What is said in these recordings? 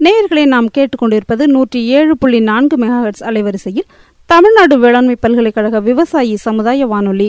நேயர்களை நாம் கேட்டுக்கொண்டிருப்பது நூற்றி ஏழு புள்ளி நான்கு மெகாஹெட்ஸ் அலைவரிசையில் தமிழ்நாடு வேளாண்மை பல்கலைக்கழக விவசாயி சமுதாய வானொலி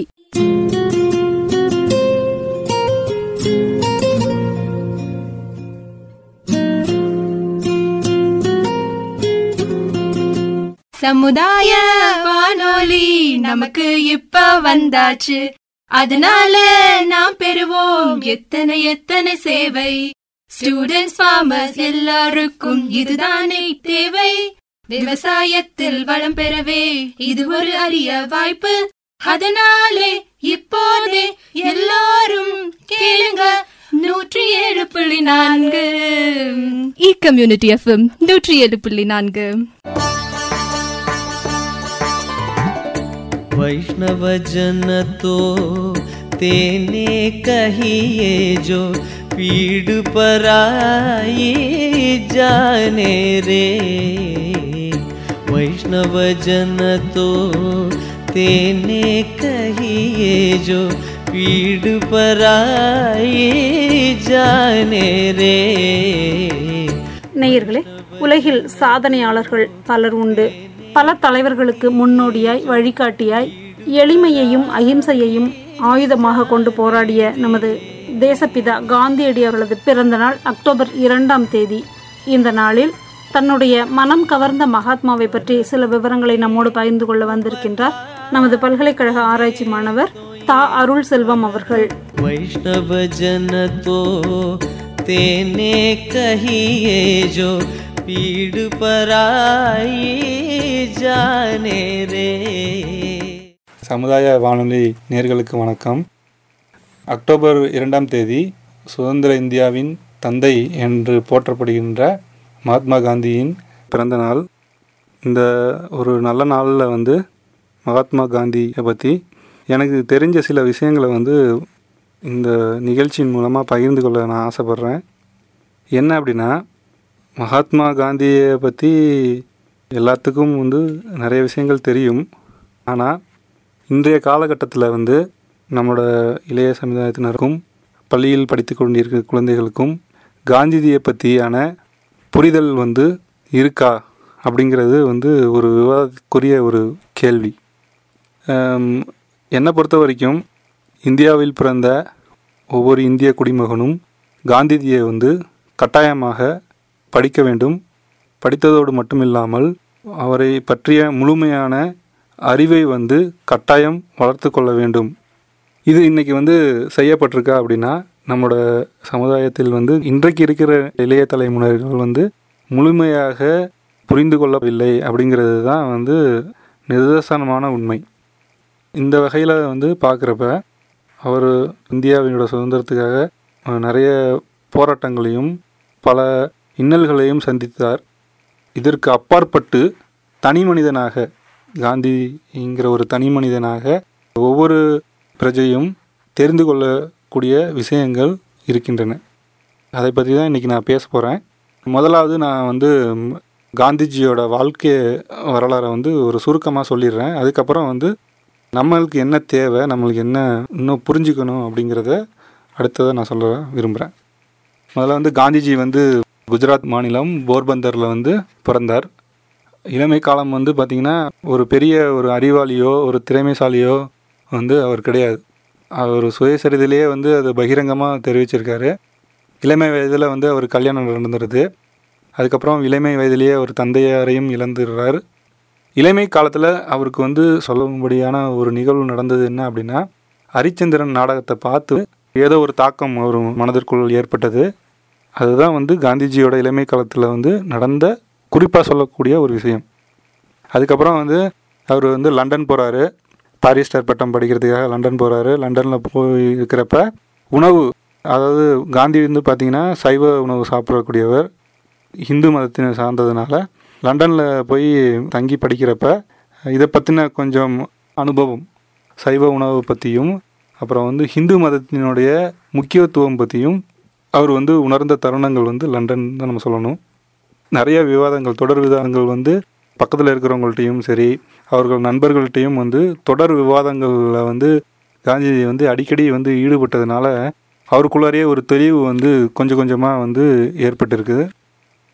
சமுதாய வானொலி நமக்கு இப்ப வந்தாச்சு அதனால நாம் பெறுவோம் எத்தனை எத்தனை சேவை ஸ்டூடெண்ட்ஸ் ஃபார்மர்ஸ் எல்லாருக்கும் இதுதானே தேவை விவசாயத்தில் வளம் பெறவே இது ஒரு அரிய வாய்ப்பு அதனாலே இப்போதே எல்லாரும் கேளுங்க நூற்றி ஏழு புள்ளி நான்கு இ கம்யூனிட்டி எஃப்எம் நூற்றி ஏழு புள்ளி நான்கு वैष्णव जन तो तेने कहिए जो पीड़ पराई जाने रे वैष्णव जन तो तेने कहिए जो पीड़ पराई जाने रे நேயர்களே உலகில் சாதனையாளர்கள் பலர் உண்டு பல தலைவர்களுக்கு முன்னோடியாய் வழிகாட்டியாய் எளிமையையும் அகிம்சையையும் ஆயுதமாக கொண்டு போராடிய நமது தேசப்பிதா காந்தியடி அவர்களது பிறந்த நாள் அக்டோபர் இரண்டாம் தேதி இந்த நாளில் தன்னுடைய மனம் கவர்ந்த மகாத்மாவை பற்றி சில விவரங்களை நம்மோடு பகிர்ந்து கொள்ள வந்திருக்கின்றார் நமது பல்கலைக்கழக ஆராய்ச்சி மாணவர் தா அருள் செல்வம் அவர்கள் वैष्णव जन तो तेने कहिए जो पीड़ पराई जाने रे சமுதாய வானொலி நேர்களுக்கு வணக்கம் அக்டோபர் இரண்டாம் தேதி சுதந்திர இந்தியாவின் தந்தை என்று போற்றப்படுகின்ற மகாத்மா காந்தியின் பிறந்த நாள் இந்த ஒரு நல்ல நாளில் வந்து மகாத்மா காந்தியை பற்றி எனக்கு தெரிஞ்ச சில விஷயங்களை வந்து இந்த நிகழ்ச்சியின் மூலமாக பகிர்ந்து கொள்ள நான் ஆசைப்பட்றேன் என்ன அப்படின்னா மகாத்மா காந்தியை பற்றி எல்லாத்துக்கும் வந்து நிறைய விஷயங்கள் தெரியும் ஆனால் இன்றைய காலகட்டத்தில் வந்து நம்மளோட இளைய சமுதாயத்தினருக்கும் பள்ளியில் படித்து கொண்டிருக்கிற குழந்தைகளுக்கும் காந்திஜியை பற்றியான புரிதல் வந்து இருக்கா அப்படிங்கிறது வந்து ஒரு விவாதக்குரிய ஒரு கேள்வி ஆம், என்னை பொறுத்த வரைக்கும் இந்தியாவில் பிறந்த ஒவ்வொரு இந்திய குடிமகனும் காந்திஜியை வந்து கட்டாயமாக படிக்க வேண்டும் படித்ததோடு மட்டுமில்லாமல் அவரை பற்றிய முழுமையான அறிவை வந்து கட்டாயம் வளர்த்து கொள்ள வேண்டும் இது இன்னைக்கு வந்து செய்யப்பட்டிருக்கா அப்படின்னா நம்மளோட சமுதாயத்தில் வந்து இன்றைக்கு இருக்கிற இளைய தலைமுறைகள் வந்து முழுமையாக புரிந்து கொள்ளவில்லை அப்படிங்கிறது தான் வந்து நிதர்சனமான உண்மை இந்த வகையில் வந்து பார்க்குறப்ப அவர் இந்தியாவினோட சுதந்திரத்துக்காக அஹ், நிறைய போராட்டங்களையும் பல இன்னல்களையும் சந்தித்தார் இதற்கு அப்பாற்பட்டு தனி மனிதனாக காந்திங்கிற ஒரு தனி மனிதனாக ஒவ்வொரு பிரஜையும் தெரிந்து கொள்ளக்கூடிய விஷயங்கள் இருக்கின்றன அதை பற்றி தான் இன்றைக்கி நான் பேச போகிறேன் முதலாவது நான் வந்து ம், காந்திஜியோட வாழ்க்கை வரலாறை வந்து ஒரு சுருக்கமாக சொல்லிடுறேன் அதுக்கப்புறம் வந்து நம்மளுக்கு என்ன தேவை நம்மளுக்கு என்ன இன்னும் புரிஞ்சுக்கணும் அப்படிங்கிறத அடுத்ததை நான் சொல்ல விரும்புகிறேன் முதல்ல வந்து காந்திஜி வந்து குஜராத் மாநிலம் போர்பந்தரில் வந்து பிறந்தார் இளமை காலம் வந்து பார்த்திங்கன்னா ஒரு பெரிய ஒரு அறிவாளியோ ஒரு திறமைசாலியோ வந்து அவர் கிடையாது அவர் சுயசரிதிலேயே வந்து அது பகிரங்கமாக தெரிவிச்சிருக்காரு இளமை வயதில் வந்து அவர் கல்யாணம் நடந்துருது அதுக்கப்புறம் இளமை வயதிலேயே அவர் தந்தையாரையும் இழந்துடுறார் இளமை காலத்தில் அவருக்கு வந்து சொல்லும்படியான ஒரு நிகழ்வு நடந்தது என்ன அப்படின்னா ஹரிச்சந்திரன் நாடகத்தை பார்த்து ஏதோ ஒரு தாக்கம் அவர் மனதிற்குள் ஏற்பட்டது அதுதான் வந்து காந்திஜியோட இளமை காலத்தில் வந்து நடந்த குறிப்பாக சொல்லக்கூடிய ஒரு விஷயம் அதுக்கப்புறம் வந்து அவர் வந்து லண்டன் போகிறாரு பாரிஸ்டர் பட்டம் படிக்கிறதுக்காக லண்டன் போகிறாரு லண்டனில் போய் இருக்கிறப்ப உணவு அதாவது காந்தி வந்து பார்த்திங்கன்னா சைவ உணவு சாப்பிடக்கூடியவர் ஹிந்து மதத்தினை சார்ந்ததுனால லண்டனில் போய் தங்கி படிக்கிறப்ப இதை பற்றின கொஞ்சம் அனுபவம் சைவ உணவை பற்றியும் அப்புறம் வந்து ஹிந்து மதத்தினுடைய முக்கியத்துவம் பற்றியும் அவர் வந்து உணர்ந்த தருணங்கள் வந்து லண்டன் தான் நம்ம சொல்லணும் நிறைய விவாதங்கள் தொடர் விவாதங்கள் வந்து பக்கத்தில் இருக்கிறவங்கள்ட்டையும் சரி அவர்கள் நண்பர்கள்ட்டையும் வந்து தொடர் விவாதங்களில் வந்து காந்திஜி வந்து அடிக்கடி வந்து ஈடுபட்டதுனால அவருக்குள்ளாரையே ஒரு தெளிவு வந்து கொஞ்சம் கொஞ்சமாக வந்து ஏற்பட்டிருக்குது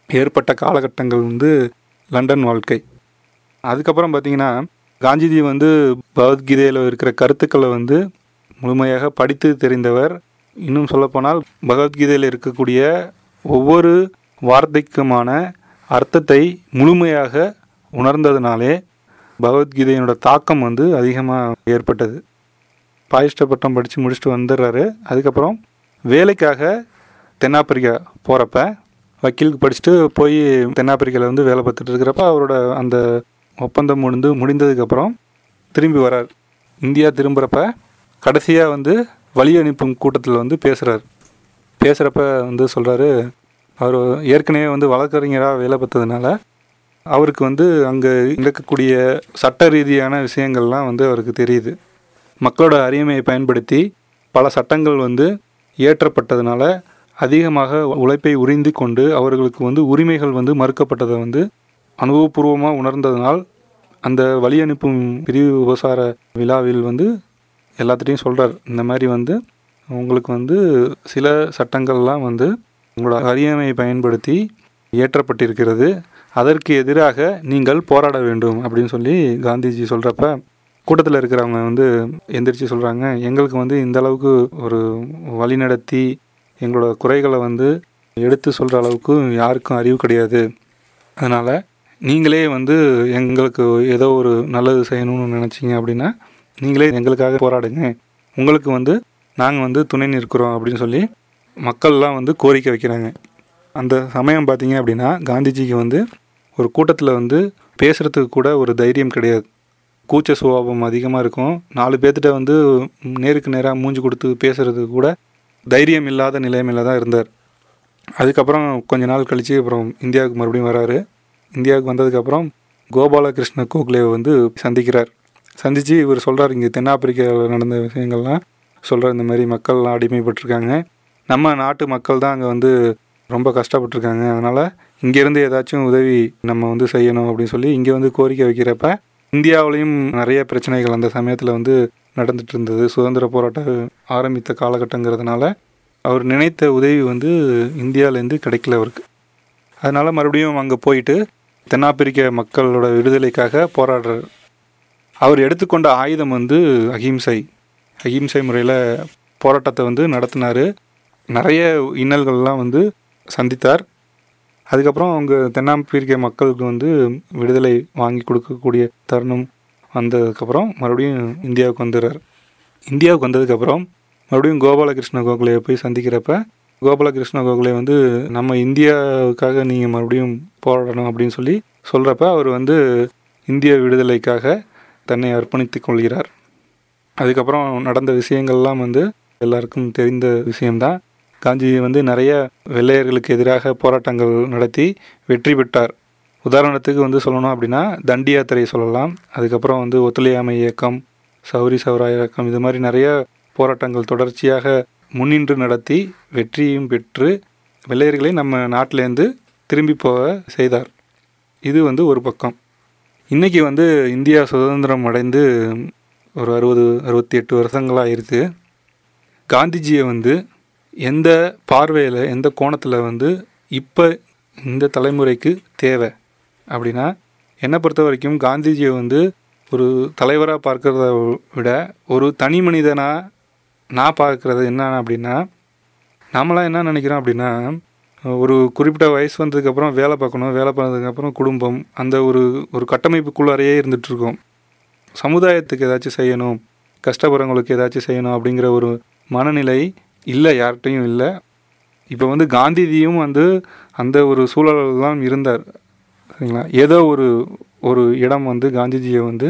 ஏற்பட்ட காலகட்டங்கள் வந்து லண்டன் வாழ்க்கை அதுக்கப்புறம் பார்த்தீங்கன்னா காந்திஜி வந்து பகவத்கீதையில் இருக்கிற கருத்துக்களை வந்து முழுமையாக படித்து தெரிந்தவர் இன்னும் சொல்லப்போனால் பகவத்கீதையில் இருக்கக்கூடிய ஒவ்வொரு வார்த்தைக்குமான அர்த்தத்தை முழுமையாக உணர்ந்ததுனாலே பகவத்கீதையினோட தாக்கம் வந்து அதிகமாக ஏற்பட்டது பாயிஸ்ட பட்டம் படித்து முடிச்சுட்டு வந்துடுறாரு அதுக்கப்புறம் வேலைக்காக தென்னாப்பிரிக்கா போகிறப்ப வக்கீலுக்கு படிச்சுட்டு போய் தென்னாப்பிரிக்காவில் வந்து வேலை பார்த்துட்டு இருக்கிறப்ப அவரோட அந்த ஒப்பந்தம் முடிந்து முடிந்ததுக்கப்புறம் திரும்பி வரார் இந்தியா திரும்புகிறப்ப கடைசியாக வந்து வழி அனுப்பும் கூட்டத்தில் வந்து பேசுகிறார் பேசுகிறப்ப வந்து சொல்கிறாரு அவர் ஏற்கனவே வந்து வழக்கறிஞராக வேலை பார்த்ததுனால அவருக்கு வந்து அங்கே இருக்கக்கூடிய சட்ட ரீதியான விஷயங்கள்லாம் வந்து அவருக்கு தெரியுது மக்களோட அறியாமையை பயன்படுத்தி பல சட்டங்கள் வந்து இயற்றப்பட்டதுனால அதிகமாக உழைப்பை உறிந்து கொண்டு அவர்களுக்கு வந்து உரிமைகள் வந்து மறுக்கப்பட்டதை வந்து அனுபவபூர்வமாக உணர்ந்ததனால் அந்த வழி அனுப்பும் பிரிவு உபசார விழாவில் வந்து எல்லாத்துட்டையும் சொல்கிறார் இந்த மாதிரி வந்து உங்களுக்கு வந்து சில சட்டங்கள்லாம் வந்து உங்களோட அறியாமையை பயன்படுத்தி இயற்றப்பட்டிருக்கிறது அதற்கு எதிராக நீங்கள் போராட வேண்டும் அப்படின்னு சொல்லி காந்திஜி சொல்கிறப்ப கூட்டத்தில் இருக்கிறவங்க வந்து எந்திரிச்சு சொல்கிறாங்க எங்களுக்கு வந்து இந்த அளவுக்கு ஒரு வழிநடத்தி எங்களோட குறைகளை வந்து எடுத்து சொல்கிற அளவுக்கு யாருக்கும் அறிவு கிடையாது அதனால் நீங்களே வந்து எங்களுக்கு ஏதோ ஒரு நல்லது செய்யணும்னு நினச்சிங்க அப்படின்னா நீங்களே எங்களுக்காக போராடுங்க உங்களுக்கு வந்து நாங்கள் வந்து துணை நிற்கிறோம் அப்படின்னு சொல்லி மக்கள்லாம் வந்து கோரிக்கை வைக்கிறாங்க அந்த சமயம் பார்த்தீங்க அப்படின்னா காந்திஜிக்கு வந்து ஒரு கூட்டத்தில் வந்து பேசுகிறதுக்கு கூட ஒரு தைரியம் கிடையாது கூச்ச சுபாவம் அதிகமாக இருக்கும் நாலு பேர்த்திட்ட வந்து நேருக்கு நேராக மூஞ்சி கொடுத்து பேசுகிறதுக்கு கூட தைரியம் இல்லாத நிலைமையில தான் இருந்தார் அதுக்கப்புறம் கொஞ்ச நாள் கழித்து அப்புறம் இந்தியாவுக்கு மறுபடியும் வராரு இந்தியாவுக்கு வந்ததுக்கப்புறம் கோபாலகிருஷ்ண கோகலே வந்து சந்திக்கிறார் சந்தித்து இவர் சொல்கிறார் இங்கே தென்னாப்பிரிக்காவில் நடந்த விஷயங்கள்லாம் சொல்கிறார் இந்த மாதிரி மக்கள்லாம் அடிமைப்பட்டிருக்காங்க நம்ம நாட்டு மக்கள் தான் அங்கே வந்து ரொம்ப கஷ்டப்பட்டிருக்காங்க அதனால் இங்கேருந்து ஏதாச்சும் உதவி நம்ம வந்து செய்யணும் அப்படின்னு சொல்லி இங்கே வந்து கோரிக்கை வைக்கிறப்ப இந்தியாவிலையும் நிறைய பிரச்சனைகள் அந்த சமயத்தில் வந்து நடந்துட்டு இருந்தது சுதந்திர போராட்டம் ஆரம்பித்த காலகட்டங்கிறதுனால அவர் நினைத்த உதவி வந்து இந்தியாவிலேருந்து கிடைக்கல அவருக்கு அதனால் மறுபடியும் அங்கே போயிட்டு தென்னாப்பிரிக்க மக்களோட விடுதலைக்காக போராடுறார் அவர் எடுத்துக்கொண்ட ஆயுதம் வந்து அகிம்சை அகிம்சை முறையில் போராட்டத்தை வந்து நடத்தினார் நிறைய இன்னல்கள்லாம் வந்து சந்தித்தார் அதுக்கப்புறம் அவங்க தென்னாப்பிரிக்க மக்களுக்கு வந்து விடுதலை வாங்கி கொடுக்கக்கூடிய தருணம் வந்ததுக்கப்புறம் மறுபடியும் இந்தியாவுக்கு வந்துடுறார் இந்தியாவுக்கு வந்ததுக்கப்புறம் மறுபடியும் கோபாலகிருஷ்ண கோகலையை போய் சந்திக்கிறப்ப கோபாலகிருஷ்ண கோகலே வந்து நம்ம இந்தியாவுக்காக நீங்கள் மறுபடியும் போராடணும் அப்படின்னு சொல்லி சொல்கிறப்ப அவர் வந்து இந்திய விடுதலைக்காக தன்னை அர்ப்பணித்துக் கொள்கிறார் அதுக்கப்புறம் நடந்த விஷயங்கள்லாம் வந்து எல்லாருக்கும் தெரிந்த விஷயம்தான் காந்திஜி வந்து நிறைய வெள்ளையர்களுக்கு எதிராக போராட்டங்கள் நடத்தி வெற்றி பெற்றார் உதாரணத்துக்கு வந்து சொல்லணும் அப்படின்னா தண்டி யாத்திரை சொல்லலாம் அதுக்கப்புறம் வந்து ஒத்துழையாமை இயக்கம் சௌரி சௌரா இயக்கம் இது மாதிரி நிறைய போராட்டங்கள் தொடர்ச்சியாக முன்னின்று நடத்தி வெற்றியும் பெற்று வெள்ளையர்களை நம்ம நாட்டிலேருந்து திரும்பி போக செய்தார் இது வந்து ஒரு பக்கம் இன்றைக்கி வந்து இந்தியா சுதந்திரம் அடைந்து ஒரு அறுபது அறுபத்தி எட்டு வருஷங்களாக இருக்குது காந்திஜியை வந்து எந்த பார்வையில் எந்த கோணத்தில் வந்து இப்போ இந்த தலைமுறைக்கு தேவை அப்படின்னா என்னை பொறுத்த வரைக்கும் காந்திஜியை வந்து ஒரு தலைவராக பார்க்கறத விட ஒரு தனி மனிதனாக நான் பார்க்குறது என்ன அப்படின்னா நாமளாம் என்ன நினைக்கிறோம் அப்படின்னா ஒரு குறிப்பிட்ட வயசு வந்ததுக்கப்புறம் வேலை பார்க்கணும் வேலை பண்ணதுக்கப்புறம் குடும்பம் அந்த ஒரு ஒரு கட்டமைப்புக்குள்ளாரையே இருந்துகிட்ருக்கோம் சமுதாயத்துக்கு ஏதாச்சும் செய்யணும் கஷ்டப்படுறவங்களுக்கு ஏதாச்சும் செய்யணும் அப்படிங்கிற ஒரு மனநிலை இல்லை யார்கிட்டையும் இல்லை இப்போ வந்து காந்திஜியும் வந்து அந்த ஒரு சூழலில் தான் இருந்தார் சரிங்களா ஏதோ ஒரு ஒரு இடம் வந்து காந்திஜியை வந்து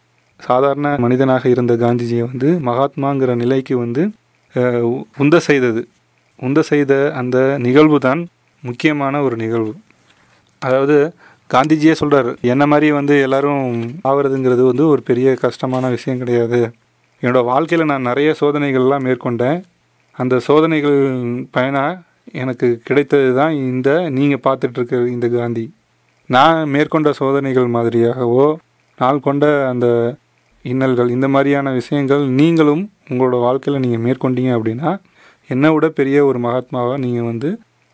சாதாரண மனிதனாக இருந்த காந்திஜியை வந்து மகாத்மாங்கிற நிலைக்கு வந்து அஹ், உந்த செய்தது உந்த செய்த அந்த நிகழ்வு தான் முக்கியமான ஒரு நிகழ்வு அதாவது காந்திஜியே சொல்கிறார் என்ன மாதிரி வந்து எல்லாரும் ஆவறதுங்கிறது வந்து ஒரு பெரிய கஷ்டமான விஷயம் கிடையாது என்னோடய வாழ்க்கையில் நான் நிறைய சோதனைகள்லாம் மேற்கொண்டேன் அந்த சோதனைகள் பயனாக எனக்கு கிடைத்தது தான் இந்த நீங்கள் பார்த்துட்ருக்க இந்த காந்தி நான் மேற்கொண்ட சோதனைகள் மாதிரியாகவோ நாள் கொண்ட அந்த இன்னல்கள் இந்த மாதிரியான விஷயங்கள் நீங்களும் உங்களோட வாழ்க்கையில் நீங்கள் மேற்கொண்டீங்க அப்படின்னா என்னை விட பெரிய ஒரு மகாத்மாவாக நீங்கள் வந்து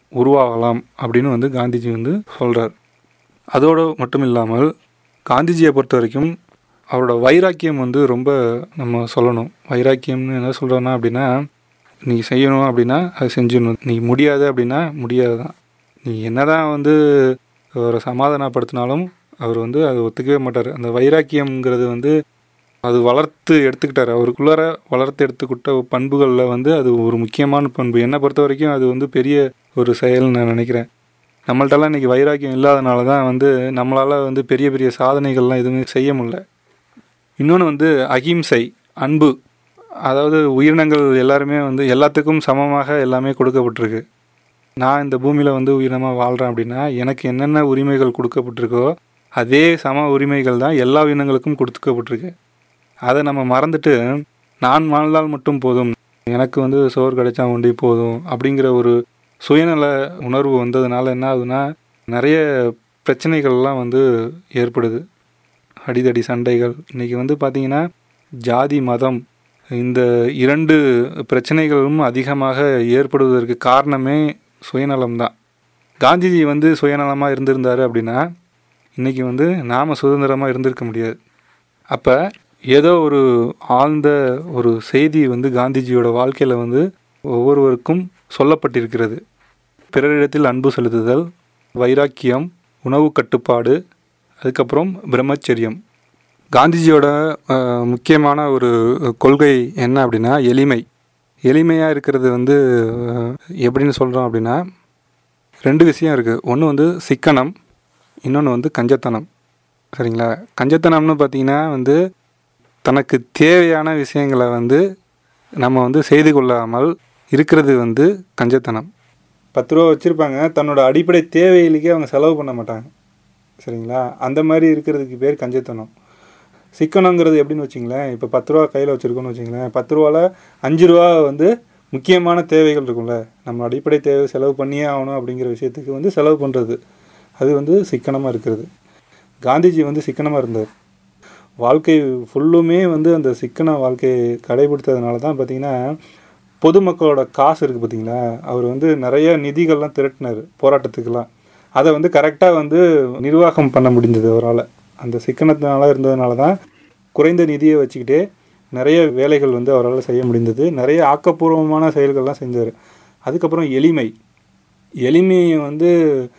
உருவாகலாம் அப்படின்னு வந்து காந்திஜி வந்து சொல்கிறார் அதோடு மட்டும் இல்லாமல் காந்திஜியை பொறுத்த வரைக்கும் அவரோட வைராக்கியம் வந்து ரொம்ப நம்ம சொல்லணும் வைராக்கியம்னு என்ன சொல்கிறோன்னா அப்படின்னா நீ செய்யணும் அப்படின்னா அதை செஞ்சிடணும் நீ முடியாது அப்படின்னா முடியாது தான் நீ என்னதான் வந்து அவரை சமாதானப்படுத்தினாலும் அவர் வந்து அதை ஒத்துக்கவே மாட்டார் அந்த வைராக்கியம்ங்கிறது வந்து அது வளர்த்து எடுத்துக்கிட்டார் அவருக்குள்ளார வளர்த்து எடுத்துக்கிட்ட பண்புகளில் வந்து அது ஒரு முக்கியமான பண்பு என்னை பொறுத்த வரைக்கும் அது வந்து பெரிய ஒரு செயல்னு நான் நினைக்கிறேன் நம்மள்ட்டெல்லாம் இன்றைக்கி வைராக்கியம் இல்லாதனால தான் வந்து நம்மளால் வந்து பெரிய பெரிய சாதனைகள்லாம் எதுவுமே செய்ய முடியல இன்னொன்று வந்து அகிம்சை அன்பு அதாவது உயிரினங்கள் எல்லாருமே வந்து எல்லாத்துக்கும் சமமாக எல்லாமே கொடுக்கப்பட்டிருக்கு நான் இந்த பூமியில் வந்து உயிரினமாக வாழ்கிறேன் அப்படின்னா எனக்கு என்னென்ன உரிமைகள் கொடுக்கப்பட்டிருக்கோ அதே சம உரிமைகள் தான் எல்லா உயிரினங்களுக்கும் கொடுக்கப்பட்டிருக்கு அதை நம்ம மறந்துட்டு நான் வாழ்ந்தால் மட்டும் போதும் எனக்கு வந்து சோறு கிடைச்சா ஒண்டி போதும் அப்படிங்கிற ஒரு சுயநல உணர்வு வந்ததுனால என்ன ஆகுதுன்னா நிறைய பிரச்சனைகள்லாம் வந்து ஏற்படுது அடிதடி சண்டைகள் இன்றைக்கி வந்து பார்த்திங்கன்னா ஜாதி மதம் இந்த இரண்டு பிரச்சனைகளும் அதிகமாக ஏற்படுவதற்கு காரணமே சுயநலம்தான் காந்திஜி வந்து சுயநலமாக இருந்திருந்தார் அப்படின்னா இன்றைக்கி வந்து நாம் சுதந்திரமாக இருந்திருக்க முடியாது அப்போ ஏதோ ஒரு ஆழ்ந்த ஒரு செய்தி வந்து காந்திஜியோட வாழ்க்கையில் வந்து ஒவ்வொருவருக்கும் சொல்லப்பட்டிருக்கிறது பிறரிடத்தில் அன்பு செலுத்துதல் வைராக்கியம் உணவு கட்டுப்பாடு அதுக்கப்புறம் பிரம்மச்சரியம் காந்திஜியோட அஹ், முக்கியமான ஒரு கொள்கை என்ன அப்படின்னா எளிமை எளிமையாக இருக்கிறது வந்து அஹ், எப்படின்னு சொல்கிறோம் அப்படின்னா ரெண்டு விஷயம் இருக்குது ஒன்று வந்து சிக்கனம் இன்னொன்று வந்து கஞ்சத்தனம் சரிங்களா கஞ்சத்தனம்னு பார்த்தீங்கன்னா வந்து தனக்கு தேவையான விஷயங்களை வந்து நம்ம வந்து செய்து கொள்ளாமல் இருக்கிறது வந்து கஞ்சத்தனம் பத்து ரூபா வச்சுருப்பாங்க தன்னோட அடிப்படை தேவைகளுக்கே அவங்க செலவு பண்ண மாட்டாங்க சரிங்களா அந்த மாதிரி இருக்கிறதுக்கு பேர் கஞ்சத்தனம் சிக்கனங்கிறது எப்படின்னு வச்சிங்களேன் இப்போ பத்து ரூபா கையில் வச்சுருக்கோன்னு வச்சிங்களேன் பத்து ரூபாவில் அஞ்சு ரூபா வந்து முக்கியமான தேவைகள் இருக்கும்ல நம்ம அடிப்படை தேவை செலவு பண்ணியே ஆகணும் அப்படிங்கிற விஷயத்துக்கு வந்து செலவு பண்ணுறது அது வந்து சிக்கனமாக இருக்கிறது காந்திஜி வந்து சிக்கனமாக இருந்தார் வாழ்க்கை ஃபுல்லுமே வந்து அந்த சிக்கன வாழ்க்கையை கடைபிடித்ததுனால தான் பார்த்தீங்கன்னா பொதுமக்களோட காசு இருக்குது பார்த்தீங்களா அவர் வந்து நிறைய நிதிகள்லாம் திரட்டினார் போராட்டத்துக்கெல்லாம் அதை வந்து கரெக்டாக வந்து நிர்வாகம் பண்ண முடிஞ்சது அவரால் அந்த சிக்கனத்தினால இருந்ததுனால தான் குறைந்த நிதியை வச்சுக்கிட்டே நிறைய வேலைகள் வந்து அவரால் செய்ய முடிந்தது நிறைய ஆக்கப்பூர்வமான செயல்கள்லாம் செஞ்சார் அதுக்கப்புறம் எளிமை எளிமையை வந்து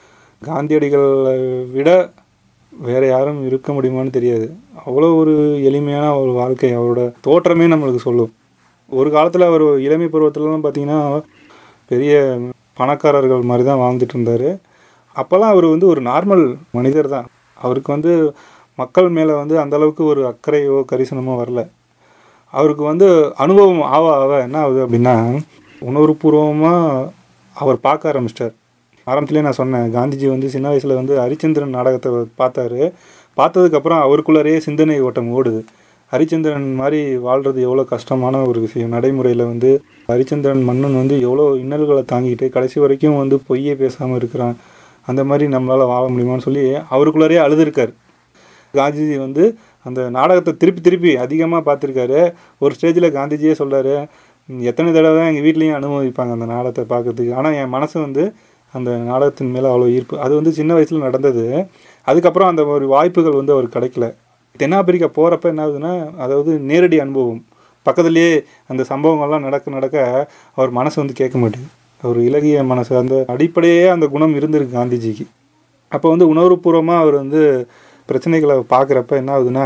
காந்தியடிகளை விட வேறு யாரும் இருக்க முடியுமான்னு தெரியாது அவ்வளோ ஒரு எளிமையான ஒரு வாழ்க்கை அவரோட தோற்றமே நம்மளுக்கு சொல்லும் ஒரு காலத்தில் அவர் இளமை பருவத்திலலாம் பார்த்தீங்கன்னா பெரிய பணக்காரர்கள் மாதிரி தான் வாழ்ந்துட்டு இருந்தார் அப்போல்லாம் அவர் வந்து ஒரு நார்மல் மனிதர் தான் அவருக்கு வந்து மக்கள் மேலே வந்து அந்த அளவுக்கு ஒரு அக்கறையோ கரிசனமோ வரல அவருக்கு வந்து அனுபவம் ஆவ ஆவ என்ன ஆகுது அப்படின்னா உணர்வுபூர்வமாக அவர் பார்க்க ஆரம்பிச்சிட்டார் ஆரம்பத்திலே நான் சொன்னேன் காந்திஜி வந்து சின்ன வயசில் வந்து ஹரிச்சந்திரன் நாடகத்தை பார்த்தாரு பார்த்ததுக்கப்புறம் அவருக்குள்ளாரே சிந்தனை ஓட்டம் ஓடுது ஹரிச்சந்திரன் மாதிரி வாழ்கிறது எவ்வளோ கஷ்டமான ஒரு விஷயம் நடைமுறையில் வந்து ஹரிச்சந்திரன் மன்னன் வந்து எவ்வளோ இன்னல்களை தாங்கிட்டு கடைசி வரைக்கும் வந்து பொய்யே பேசாமல் இருக்கிறான் அந்த மாதிரி நம்மளால் வாழ முடியுமான்னு சொல்லி அவருக்குள்ளாரே அழுதுருக்கார் காந்திஜி வந்து அந்த நாடகத்தை திருப்பி திருப்பி அதிகமாக பார்த்துருக்காரு ஒரு ஸ்டேஜில் காந்திஜியே சொல்றாரு "ம், எத்தனை தடவை தான் எங்கள் வீட்லேயும் அனுபவிப்பாங்க அந்த நாடகத்தை பார்க்கறதுக்கு ஆனால் என் மனசு வந்து அந்த நாடகத்தின் மேலே அவ்வளோ ஈர்ப்பு அது வந்து சின்ன வயசில் நடந்தது அதுக்கப்புறம் அந்த ஒரு வாய்ப்புகள் வந்து அவருக்கு கிடைக்கல தென்னாப்பிரிக்கா போகிறப்ப என்ன ஆகுதுன்னா அதாவது நேரடி அனுபவம் பக்கத்துலேயே அந்த சம்பவங்கள்லாம் நடக்க நடக்க அவர் மனசு வந்து கேட்க மாட்டேங்குது அவர் இலகிய மனசு அந்த அடிப்படையே அந்த குணம் இருந்திருக்கு காந்திஜிக்கு அப்போ வந்து உணர்வுபூர்வமாக அவர் வந்து பிரச்சனைகளை பார்க்குறப்ப என்ன ஆகுதுன்னா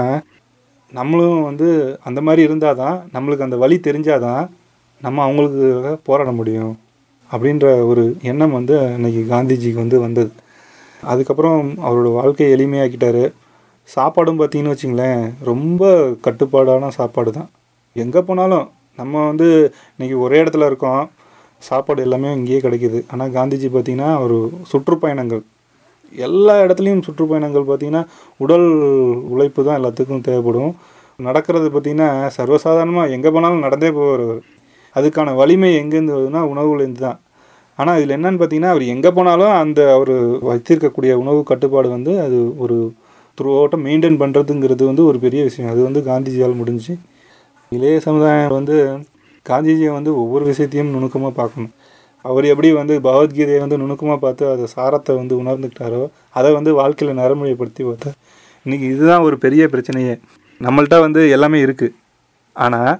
நம்மளும் வந்து அந்த மாதிரி இருந்தால் தான் நம்மளுக்கு அந்த வழி தெரிஞ்சாதான் நம்ம அவங்களுக்கு போராட முடியும் அப்படின்ற ஒரு எண்ணம் வந்து இன்னைக்கு காந்திஜிக்கு வந்து வந்தது அதுக்கப்புறம் அவரோட வாழ்க்கையை எளிமையாக்கிட்டாரு சாப்பாடும் பார்த்தீங்கன்னு வச்சிங்களேன் ரொம்ப கட்டுப்பாடான சாப்பாடு தான் எங்கே போனாலும் நம்ம வந்து இன்னைக்கு ஒரே இடத்துல இருக்கோம் சாப்பாடு எல்லாமே இங்கேயே கிடைக்குது ஆனால் காந்திஜி பார்த்தீங்கன்னா ஒரு சுற்றுப்பயணங்கள் எல்லா இடத்துலையும் சுற்றுப்பயணங்கள் பார்த்தீங்கன்னா உடல் உழைப்பு தான் எல்லாத்துக்கும் தேவைப்படும் நடக்கிறது பார்த்தீங்கன்னா சர்வசாதாரணமாக எங்கே போனாலும் நடந்தே போவார் அவர் அதுக்கான வலிமை எங்கேருந்து வருதுன்னா உணவுலேருந்து தான் ஆனால் இதில் என்னன்னு பார்த்தீங்கன்னா அவர் எங்கே போனாலும் அந்த அவர் வைத்திருக்கக்கூடிய உணவு கட்டுப்பாடு வந்து அது ஒரு த்ரூ அவுட்டாக மெயின்டைன் பண்ணுறதுங்கிறது வந்து ஒரு பெரிய விஷயம் அது வந்து காந்திஜியால் முடிஞ்சு இளைய சமுதாயம் வந்து காந்திஜியை வந்து ஒவ்வொரு விஷயத்தையும் நுணுக்கமாக பார்க்கணும் அவர் எப்படி வந்து பகவத்கீதையை வந்து நுணுக்கமாக பார்த்து அதை சாரத்தை வந்து உணர்ந்துக்கிட்டாரோ அதை வந்து வாழ்க்கையில் நடைமுறைப்படுத்தி பார்த்தார் இன்றைக்கி இதுதான் ஒரு பெரிய பிரச்சனையே நம்மள்ட்ட வந்து எல்லாமே இருக்குது ஆனால்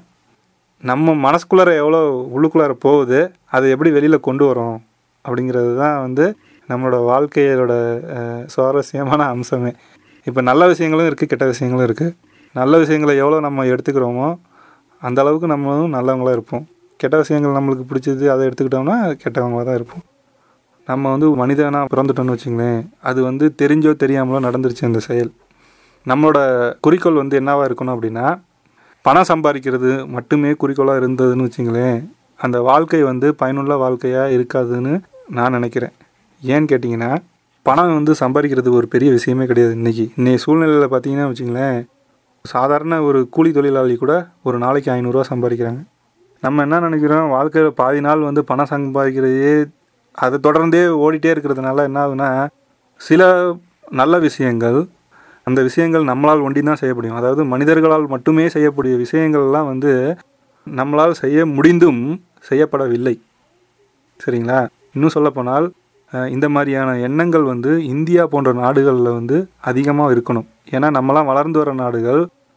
நம்ம மனசுக்குள்ளார எவ்வளோ உள்ளுக்குள்ளார போகுது அதை எப்படி வெளியில் கொண்டு வரோம் அப்படிங்கிறது தான் வந்து நம்மளோட வாழ்க்கையோட அஹ், சுவாரஸ்யமான அம்சமே இப்போ நல்ல விஷயங்களும் இருக்குது கெட்ட விஷயங்களும் இருக்குது நல்ல விஷயங்களை எவ்வளோ நம்ம எடுத்துக்கிறோமோ அந்த அளவுக்கு நம்மளும் நல்லவங்களா இருப்போம் கெட்ட விஷயங்கள் நம்மளுக்கு பிடிச்சது அதை எடுத்துக்கிட்டோம்னா கெட்டவங்களாக தான் இருப்போம் நம்ம வந்து மனிதனாக பிறந்துட்டோம்னு வச்சுங்களேன் அது வந்து தெரிஞ்சோ தெரியாமலோ நடந்துருச்சு அந்த செயல் நம்மளோட குறிக்கோள் வந்து என்னவா இருக்கணும் அப்படின்னா பணம் சம்பாதிக்கிறது மட்டுமே குறிக்கோளாக இருந்ததுன்னு வச்சுங்களேன் அந்த வாழ்க்கை வந்து பயனுள்ள வாழ்க்கையாக இருக்காதுன்னு நான் நினைக்கிறேன் ஏன்னு கேட்டிங்கன்னா பணம் வந்து சம்பாதிக்கிறது ஒரு பெரிய விஷயமே கிடையாது இன்றைக்கி இன்றைக்கி சூழ்நிலையில் பார்த்தீங்கன்னா வச்சுங்களேன் சாதாரண ஒரு கூலி தொழிலாளி கூட ஒரு நாளைக்கு ஐநூறுரூவா சம்பாதிக்கிறாங்க நம்ம என்ன நினைக்கிறோம் வாழ்க்கையில் பாதி நாள் வந்து பணம் சம்பாதிக்கிறதையே அதை தொடர்ந்தே ஓடிட்டே இருக்கிறதுனால என்ன ஆகுதுன்னா சில நல்ல விஷயங்கள் அந்த விஷயங்கள் நம்மளால் ஒண்டி தான் செய்ய முடியும் அதாவது மனிதர்களால் மட்டுமே செய்யக்கூடிய விஷயங்கள்லாம் வந்து நம்மளால் செய்ய முடிந்தும் செய்யப்படவில்லை சரிங்களா இன்னும் சொல்லப்போனால் அஹ், இந்த மாதிரியான எண்ணங்கள் வந்து இந்தியா போன்ற நாடுகளில் வந்து அதிகமாக இருக்கணும் ஏன்னா நம்மலாம் வளர்ந்து வர நாடுகள்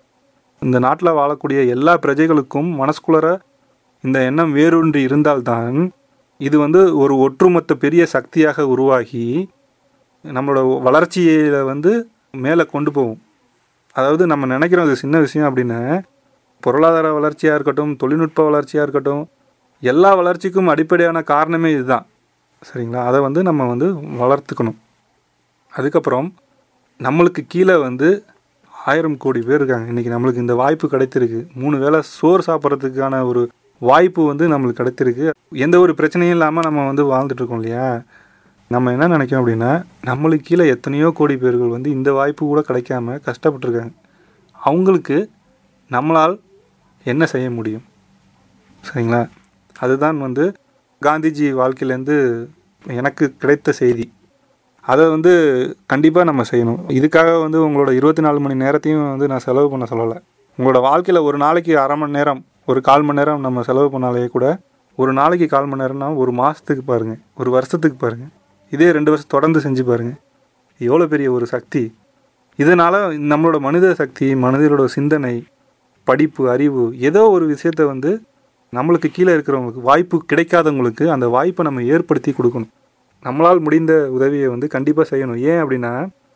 இந்த நாட்டில் வாழக்கூடிய எல்லா பிரஜைகளுக்கும் மனசுக்குள்ளர இந்த எண்ணம் வேரூன்றி இருந்தால்தான் இது வந்து ஒரு ஒற்றுமொத்த பெரிய சக்தியாக உருவாகி நம்மளோட வளர்ச்சியில் வந்து மேலே கொண்டு போகும் அதாவது நம்ம நினைக்கிறோம் இது சின்ன விஷயம் அப்படின்னு பொருளாதார வளர்ச்சியாக இருக்கட்டும் தொழில்நுட்ப வளர்ச்சியாக இருக்கட்டும் எல்லா வளர்ச்சிக்கும் அடிப்படையான காரணமே இதுதான் சரிங்களா அதை வந்து நம்ம வந்து வளர்த்துக்கணும் அதுக்கப்புறம் நம்மளுக்கு கீழே வந்து ஆயிரம் கோடி பேர் இருக்காங்க இன்றைக்கி நம்மளுக்கு இந்த வாய்ப்பு கிடைத்திருக்கு மூணு வேளை சோறு சாப்பிட்றதுக்கான ஒரு வாய்ப்பு வந்து நம்மளுக்கு கிடைத்திருக்கு எந்த ஒரு பிரச்சனையும் இல்லாமல் நம்ம வந்து வாழ்ந்துட்டு இருக்கோம் இல்லையா நம்ம என்ன நினைக்கிறோம் அப்படின்னா நம்மளுக்கு கீழே எத்தனையோ கோடி பேர்கள் வந்து இந்த வாய்ப்பு கூட கிடைக்காம கஷ்டப்பட்டுருக்காங்க அவங்களுக்கு நம்மளால் என்ன செய்ய முடியும் சரிங்களா அதுதான் வந்து காந்திஜி வாழ்க்கையிலேருந்து எனக்கு கிடைத்த செய்தி அதை வந்து கண்டிப்பாக நம்ம செய்யணும் இதுக்காக வந்து உங்களோட இருபத்தி நாலு மணி நேரத்தையும் வந்து நான் செலவு பண்ண சொல்லலை உங்களோட வாழ்க்கையில் ஒரு நாளைக்கு அரை மணி நேரம் ஒரு கால் மணி நேரம் நம்ம செலவு பண்ணாலே கூட ஒரு நாளைக்கு கால் மணி நேரம்னா ஒரு மாதத்துக்கு பாருங்கள் ஒரு வருஷத்துக்கு பாருங்கள் இதே ரெண்டு வருஷம் தொடர்ந்து செஞ்சு பாருங்கள் எவ்வளோ பெரிய ஒரு சக்தி இதனால் நம்மளோட மனித சக்தி மனிதரோட சிந்தனை படிப்பு அறிவு ஏதோ ஒரு விஷயத்த வந்து நம்மளுக்கு கீழே இருக்கிறவங்களுக்கு வாய்ப்பு கிடைக்காதவங்களுக்கு அந்த வாய்ப்பை நம்ம ஏற்படுத்தி கொடுக்கணும் நம்மளால் முடிந்த உதவியை வந்து கண்டிப்பாக செய்யணும் ஏன் அப்படின்னா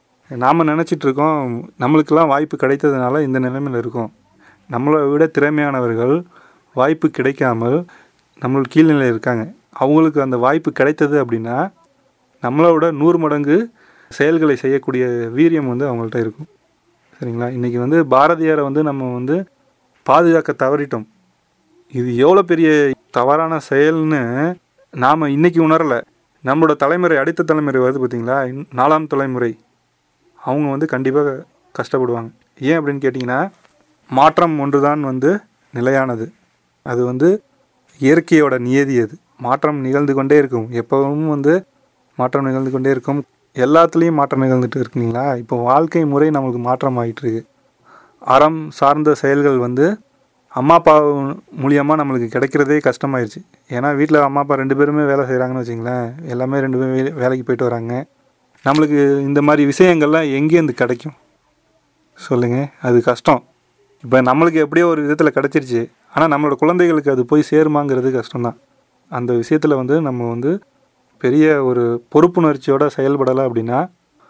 நாம் நினச்சிட்டு இருக்கோம் நம்மளுக்கெல்லாம் வாய்ப்பு கிடைத்ததுனால இந்த நிலைமையில் இருக்கோம் நம்மளை விட திறமையானவர்கள் வாய்ப்பு கிடைக்காமல் நம்மளுக்கு கீழ்நிலையில் இருக்காங்க அவங்களுக்கு அந்த வாய்ப்பு கிடைத்தது அப்படின்னா நம்மளோட நூறு மடங்கு செயல்களை செய்யக்கூடிய வீரியம் வந்து அவங்கள்ட்ட இருக்கும் சரிங்களா இன்றைக்கி வந்து பாரதியாரை வந்து நம்ம வந்து பாதுகாக்க தவறிட்டோம் இது எவ்வளோ பெரிய தவறான செயல்னு நாம் இன்னைக்கு உணரலை நம்மளோட தலைமுறை அடுத்த தலைமுறை வருது பார்த்தீங்களா இன்- நாலாம் தலைமுறை அவங்க வந்து கண்டிப்பாக கஷ்டப்படுவாங்க ஏன் அப்படின்னு கேட்டிங்கன்னா மாற்றம் ஒன்று தான் வந்து நிலையானது அது வந்து இயற்கையோட நியதி அது மாற்றம் நிகழ்ந்து கொண்டே இருக்கும் எப்பவும் வந்து மாற்றம் நிகழ்ந்து கொண்டே இருக்கும் எல்லாத்துலேயும் மாற்றம் நிகழ்ந்துட்டு இருக்குங்களா இப்போ வாழ்க்கை முறை நம்மளுக்கு மாற்றம் ஆகிட்டு இருக்கு அறம் சார்ந்த செயல்கள் வந்து அம்மா அப்பா மூலியமாக நம்மளுக்கு கிடைக்கிறதே கஷ்டமாயிருச்சு ஏன்னா வீட்டில் அம்மா அப்பா ரெண்டு பேருமே வேலை செய்கிறாங்கன்னு வச்சுங்களேன் எல்லாமே ரெண்டு பேரும் வே- வேலைக்கு போயிட்டு வராங்க நம்மளுக்கு இந்த மாதிரி விஷயங்கள்லாம் எங்கேருந்து கிடைக்கும் சொல்லுங்கள் அது கஷ்டம் இப்போ நம்மளுக்கு எப்படியோ ஒரு விதத்தில் கிடச்சிருச்சு ஆனால் நம்மளோட குழந்தைகளுக்கு அது போய் சேருமாங்கிறது கஷ்டம்தான் அந்த விஷயத்தில் வந்து நம்ம வந்து பெரிய ஒரு பொறுப்புணர்ச்சியோட செயல்படலை அப்படின்னா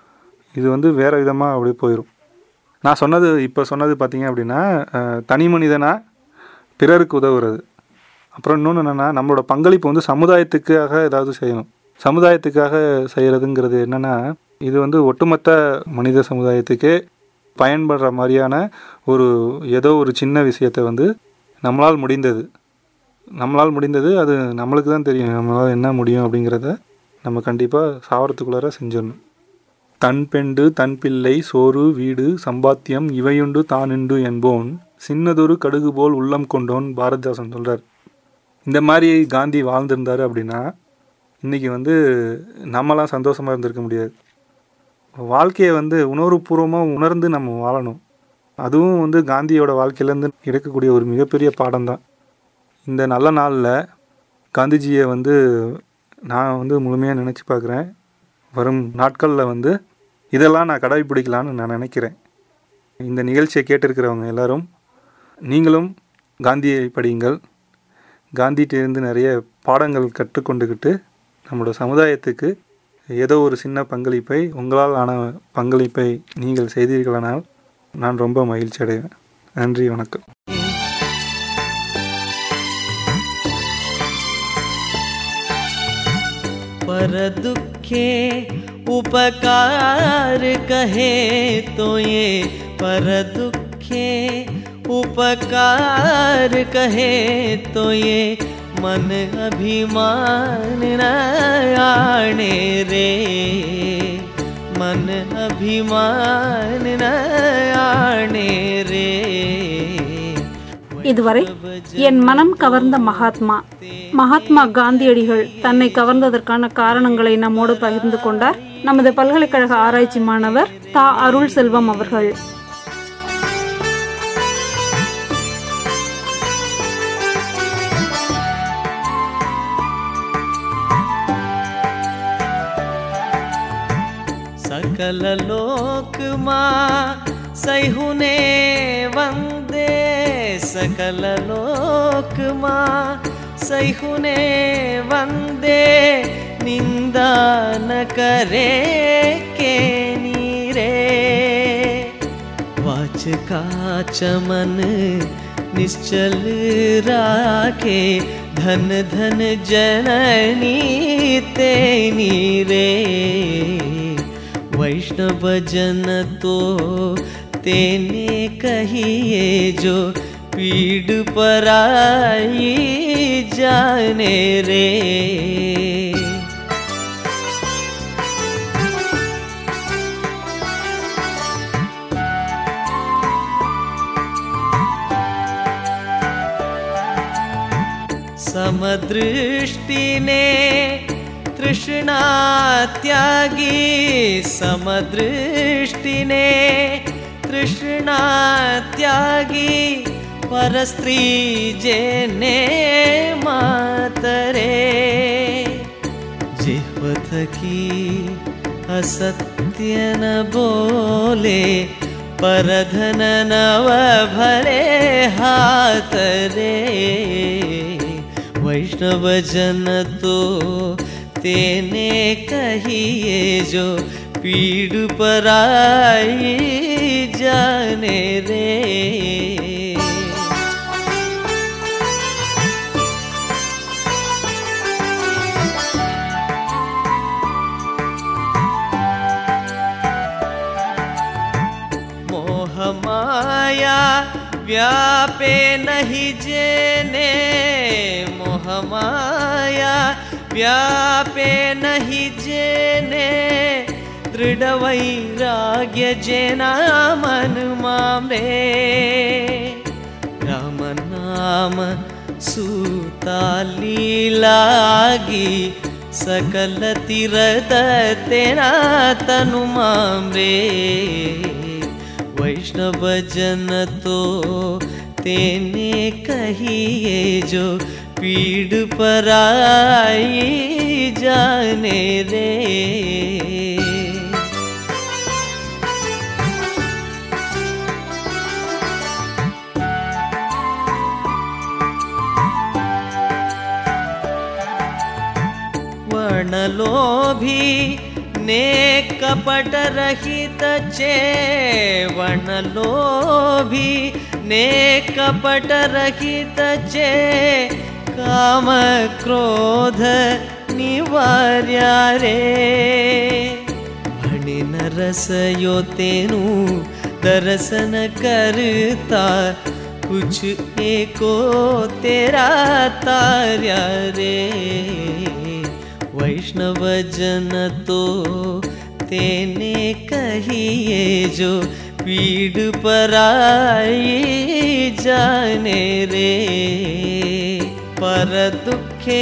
இது வந்து வேறு விதமாக அப்படியே போயிடும் நான் சொன்னது இப்போ சொன்னது பார்த்தீங்க அப்படின்னா அஹ், தனி மனிதனா பிறருக்கு உதவுறது அப்புறம் இன்னொன்று என்னென்னா நம்மளோட பங்களிப்பு வந்து சமுதாயத்துக்காக ஏதாவது செய்யணும் சமுதாயத்துக்காக செய்கிறதுங்கிறது என்னென்னா இது வந்து ஒட்டுமொத்த மனித சமுதாயத்துக்கே பயன்படுற மாதிரியான ஒரு ஏதோ ஒரு சின்ன விஷயத்தை வந்து நம்மளால் முடிந்தது நம்மளால் முடிந்தது அது நம்மளுக்கு தான் தெரியும் நம்மளால் என்ன முடியும் அப்படிங்கிறத நம்ம கண்டிப்பாக சாவரத்துக்குள்ளார செஞ்சிடணும் தன் பெண்டு தன் பிள்ளை சோறு வீடு சம்பாத்தியம் இவையுண்டு தானுண்டு என்போன் சின்னதொரு கடுகு போல் உள்ளம் கொண்டோன் பாரதிதாசன் சொல்கிறார் இந்த மாதிரி காந்தி வாழ்ந்திருந்தார் அப்படின்னா இன்றைக்கி வந்து நம்மலாம் சந்தோஷமாக இருந்திருக்க முடியாது வாழ்க்கையை வந்து உணர்வுபூர்வமாக உணர்ந்து நம்ம வாழணும் அதுவும் வந்து காந்தியோட வாழ்க்கையிலேருந்து எடுக்கக்கூடிய ஒரு மிகப்பெரிய பாடம் தான் இந்த நல்ல நாளில் காந்திஜியை வந்து நான் வந்து முழுமையாக நினச்சி பார்க்குறேன் வரும் நாட்களில் வந்து இதெல்லாம் நான் கடைபிடிக்கலான்னு நான் நினைக்கிறேன் இந்த நிகழ்ச்சியை கேட்டிருக்கிறவங்க எல்லாரும் நீங்களும் காந்தியை படியுங்கள் காந்திகிட்டேருந்து நிறைய பாடங்கள் கற்றுக்கொண்டுக்கிட்டு நம்மளோட சமுதாயத்துக்கு ஏதோ ஒரு சின்ன பங்களிப்பை உங்களால் ஆன பங்களிப்பை நீங்கள் செய்தீர்களானால் நான் ரொம்ப மகிழ்ச்சி அடைவேன் நன்றி வணக்கம் पर दुखे उपकार कहे तो ये पर दुखे उपकार कहे तो ये मन अभिमान न आने रे मन अभिमान न आने रे இதுவரை என் மனம் கவர்ந்த மகாத்மா மகாத்மா காந்தியடிகள் தன்னை கவர்ந்ததற்கான காரணங்களை நம்மோடு பகிர்ந்து கொண்டார் நமது பல்கலைக்கழக ஆராய்ச்சி மாணவர் தா அருள் செல்வம் அவர்கள் सकल लोक माँ सैहुने वंदे सकल लोक माँ सैहुने वंदे निंदा न करे के नीरे वाच का चमन निश्चल राखे धन धन जननी तेनी रे वैष्णव जन तो तेने कहिए जो पीड़ पराई जाने रे समदृष्टिने तृष्णा त्यागी समदृष्टिने तृष्णा त्यागी परस्त्री जेने मातरे जिह्व थकी असत्य न बोले परधन नव भरे हाथ रे वैष्णव जन तो तेने कहिए जो पीड़ पराई जाने रे मोह माया व्यापे नहीं जेने मोह माया व्यापे नहीं जेने दृढ़ वैराग्य जेना मन मामे राम नाम सूताली लागी सकल तीरथ तेना तनु मामरे वैष्णव जन तो तेने कहिए जो पीड़ पराई जाने रे वर्णलोभी ने कपट रहित चे वर्णलोभी ने कपट रहित चे काम क्रोध निवार्य रे भणे नरस यो तेनु दर्शन करता कुछ एको तेरा तार्या रे वैष्णव जन तो तेने कहिए जो पीड़ पराई जाने रे पर दुखे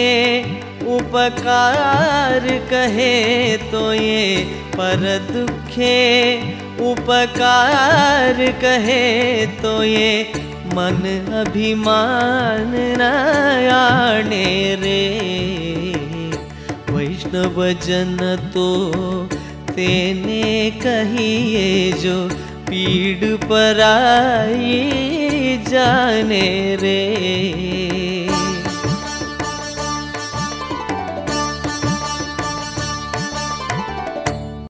उपकार कहे तो ये पर दुखे उपकार कहे तो ये मन अभिमान न आने रे वैष्णव जन तो तेने कहिए जो पीड़ पराई जाने रे